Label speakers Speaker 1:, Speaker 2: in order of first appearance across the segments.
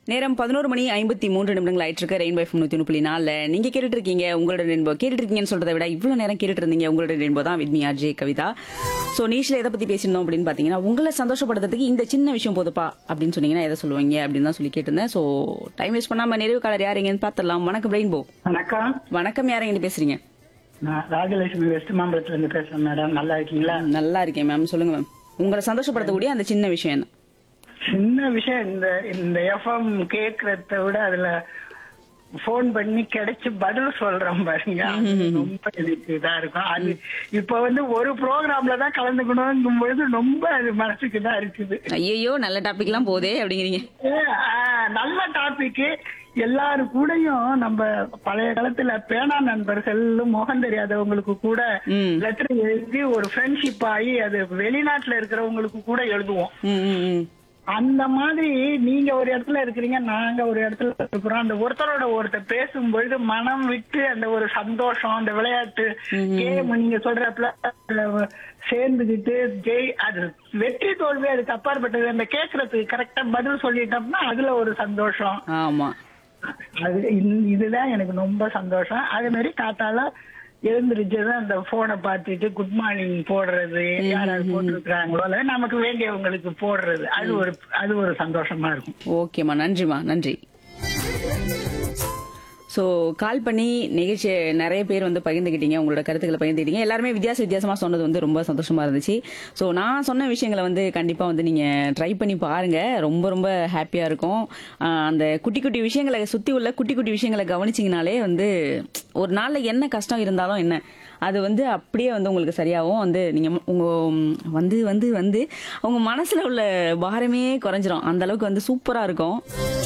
Speaker 1: நேரம் பதினோரு மணி ஐம்பத்தி மூன்று நிமிடங்கள் ஆயிட்டு இருக்கு ரெயின்போ எஃப்எம் நூத்தி புள்ளி நாலுல நீங்க கேட்டுட்டு இருக்கீங்க உங்களோட ரெயின்போ கேட்டுட்டு இருக்கீங்கன்னு சொல்றதை விட இவ்வளவு நேரம் கேட்டுட்டு இருந்தீங்க உங்களோட ரெயின்போ தான் வித்மி ஆர்ஜே கவிதா சோ நீஷ்ல எதை பத்தி பேசியிருந்தோம் அப்படின்னு பாத்தீங்கன்னா உங்களை சந்தோஷப்படுத்துறதுக்கு இந்த சின்ன விஷயம் போதுப்பா அப்படின்னு சொன்னீங்கன்னா எதை சொல்லுவீங்க அப்படின்னு தான் சொல்லி கேட்டிருந்தேன் சோ டைம் வேஸ்ட் பண்ணாம நிறைவு காலர் யாருங்கன்னு பாத்திரலாம் வணக்கம் ரெயின்போ
Speaker 2: வணக்கம்
Speaker 1: வணக்கம் யாருங்க பேசுறீங்க
Speaker 2: நான் ராஜலட்சுமி வெஸ்ட் மாம்பலத்துல இருந்து பேசுறேன் மேடம் நல்லா இருக்கீங்களா
Speaker 1: நல்லா இருக்கேன் மேம் சொல்லுங்க மேம் உங்களை சந்தோஷப்படுத்தக்கூடிய அந்த சின்ன விஷயம் என்ன
Speaker 2: சின்ன விஷயம் இந்த இந்த எஃப்எம் கேக்குறத விட அதுல போன் பண்ணி கிடைச்சு பதில் சொல்றோம் பாருங்க அது ரொம்ப எனக்கு இதா இருக்கும் அது இப்ப வந்து ஒரு ப்ரோக்ராம்ல தான் கலந்துக்கணுங்கும் பொழுது ரொம்ப அது மனசுக்கு தான் இருக்குது
Speaker 1: ஐயோ நல்ல டாபிக் எல்லாம் போதே அப்படிங்கிறீங்க
Speaker 2: ஏ, ஆ, நல்ல டாபிக் எல்லாரு கூடயும் நம்ம பழைய காலத்துல பேனா நண்பர்கள் முகம் தெரியாதவங்களுக்கு கூட
Speaker 1: ம்.
Speaker 2: லெட்டர் எழுதி ஒரு ஃப்ரெண்ட்ஷிப் ஆகி அது வெளிநாட்டுல இருக்கிறவங்களுக்கு கூட எழுதுவோம்
Speaker 1: ம், ம், ம்.
Speaker 2: அந்த மாதிரி நீங்க ஒரு இடத்துல இருக்கிறீங்க நாங்க ஒரு இடத்துல இருக்கிறோம் அந்த ஒருத்தரோட ஒருத்தர் பேசும்பொழுது மனம் விட்டு அந்த ஒரு சந்தோஷம் அந்த விளையாட்டு கேம் நீங்க சொல்றப்பல அஹ், சேர்ந்துகிட்டு ஜெய் அது வெற்றி தோல்வி அதுக்கு அப்பாற்பட்டது அந்த கேக்குறதுக்கு கரெக்டா பதில் சொல்லிட்டோம்னா அதுல ஒரு சந்தோஷம்
Speaker 1: ஆமா
Speaker 2: அது இந்த- இதுதான் எனக்கு ரொம்ப சந்தோஷம் அதே மாதிரி காத்தால எழுந்திருச்சதும் அந்த போனை பார்த்துட்டு குட் மார்னிங் போடுறது யாராவது போட்டிருக்கிறாங்களோ அல்லது நமக்கு வேண்டியவங்களுக்கு போடுறது அது ஒரு அது ஒரு சந்தோஷமா இருக்கும்
Speaker 1: ஓகேம்மா நன்றிம்மா நன்றி ஸோ கால் பண்ணி நிகழ்ச்சியை நிறைய பேர் வந்து பகிர்ந்துக்கிட்டீங்க உங்களோட கருத்துக்களை பகிர்ந்துக்கிட்டீங்க எல்லாருமே வித்தியாச வித்தியாசமா சொன்னது வந்து ரொம்ப சந்தோஷமா இருந்துச்சு ஸோ நான் சொன்ன விஷயங்களை வந்து கண்டிப்பா வந்து நீங்க ட்ரை பண்ணி பாருங்க ரொம்ப ரொம்ப ஹாப்பியா இருக்கும் ஆஹ் அந்த குட்டி குட்டி விஷயங்களை சுத்தி உள்ள குட்டி குட்டி விஷயங்களை கவனிச்சிங்கனாலே வந்து ஒரு நாள்ல என்ன கஷ்டம் இருந்தாலும் என்ன அது வந்து அப்படியே வந்து உங்களுக்கு சரியாகும் வந்து நீங்க உங்க ம், வந்து வந்து வந்து உங்க மனசுல உள்ள பாரமே குறைஞ்சிரும் அந்த அளவுக்கு வந்து சூப்பரா இருக்கும்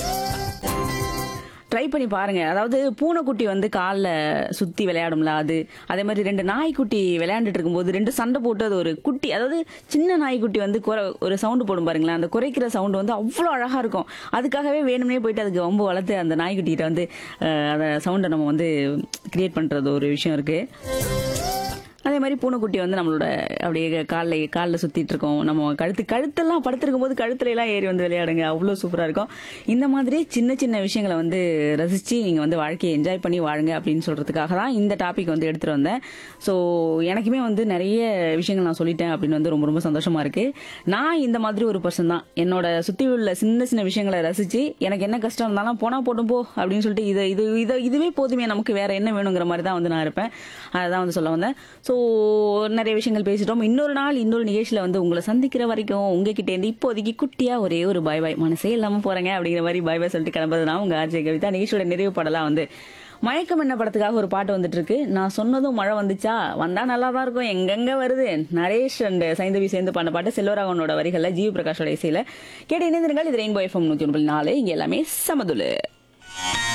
Speaker 1: ட்ரை பண்ணி பாருங்க அதாவது பூனைக்குட்டி வந்து காலில் சுத்தி விளையாடும்ல அது அதே மாதிரி ரெண்டு நாய்க்குட்டி விளையாண்டுட்டு இருக்கும்போது ரெண்டு சண்டை போட்டு அது ஒரு குட்டி அதாவது சின்ன நாய்க்குட்டி வந்து குறை ஒரு சவுண்டு போடும் பாருங்களேன் அந்த குறைக்கிற சவுண்டு வந்து அவ்வளோ அழகா இருக்கும் அதுக்காகவே வேணும்னே போயிட்டு அதுக்கு வம்பு வளர்த்து அந்த நாய்க்குட்டிகிட்ட வந்து அஹ், அந்த சவுண்டை நம்ம வந்து கிரியேட் பண்றது ஒரு விஷயம் இருக்கு அதே மாதிரி பூனைக்குட்டி வந்து நம்மளோட அப்படியே காலில் காலில் சுத்திட்டு இருக்கோம் நம்ம கழுத்து கழுத்தெல்லாம் படுத்திருக்கும் போது கழுத்துல எல்லாம் ஏறி வந்து விளையாடுங்க அவ்வளோ சூப்பரா இருக்கும் இந்த மாதிரி சின்ன சின்ன விஷயங்களை வந்து ரசிச்சு நீங்க வந்து வாழ்க்கையை என்ஜாய் பண்ணி வாழுங்க அப்படின்னு சொல்றதுக்காக தான் இந்த டாபிக் வந்து எடுத்துட்டு வந்தேன் ஸோ எனக்குமே வந்து நிறைய விஷயங்கள் நான் சொல்லிட்டேன் அப்படின்னு வந்து ரொம்ப ரொம்ப சந்தோஷமா இருக்கு நான் இந்த மாதிரி ஒரு பர்சன் தான் என்னோட சுத்தி உள்ள சின்ன சின்ன விஷயங்களை ரசிச்சு எனக்கு என்ன கஷ்டம் இருந்தாலும் போனா போட்டும் போ அப்படின்னு சொல்லிட்டு இது இது இது இதுவே போதுமே நமக்கு வேற என்ன வேணுங்கிற மாதிரி தான் வந்து நான் இருப்பேன் அதான் வந்து சொல்ல வந்தேன் ஸோ நிறைய விஷயங்கள் பேசிட்டோம் இன்னொரு நாள் இன்னொரு நிகழ்ச்சியில வந்து உங்களை சந்திக்கிற வரைக்கும் உங்ககிட்ட இருந்து இப்போதைக்கு குட்டியா ஒரே ஒரு பாய் பாய் மனசே இல்லாம போறேங்க அப்படிங்கிற மாதிரி பாய் பாய் சொல்லிட்டு கிளம்புறது நான் உங்க ஆர்ஜே கவிதா நிகழ்ச்சியோட நிறைவு படலாம் வந்து மயக்கம் என்ன படத்துக்காக ஒரு பாட்டு வந்துட்டு இருக்கு நான் சொன்னதும் மழை வந்துச்சா வந்தா நல்லா தான் இருக்கும் எங்கெங்க வருது நரேஷ் அண்ட் சைந்தவி சேர்ந்து பண்ண பாட்டு செல்வராகவனோட வரிகள்ல ஜீவ பிரகாஷோட இசையில கேட்டு இணைந்திருங்கள் இது ரெயின்போ எஃப்எம் நூத்தி ஒன்பது நாலு இங்க எல்லாமே சமதுலு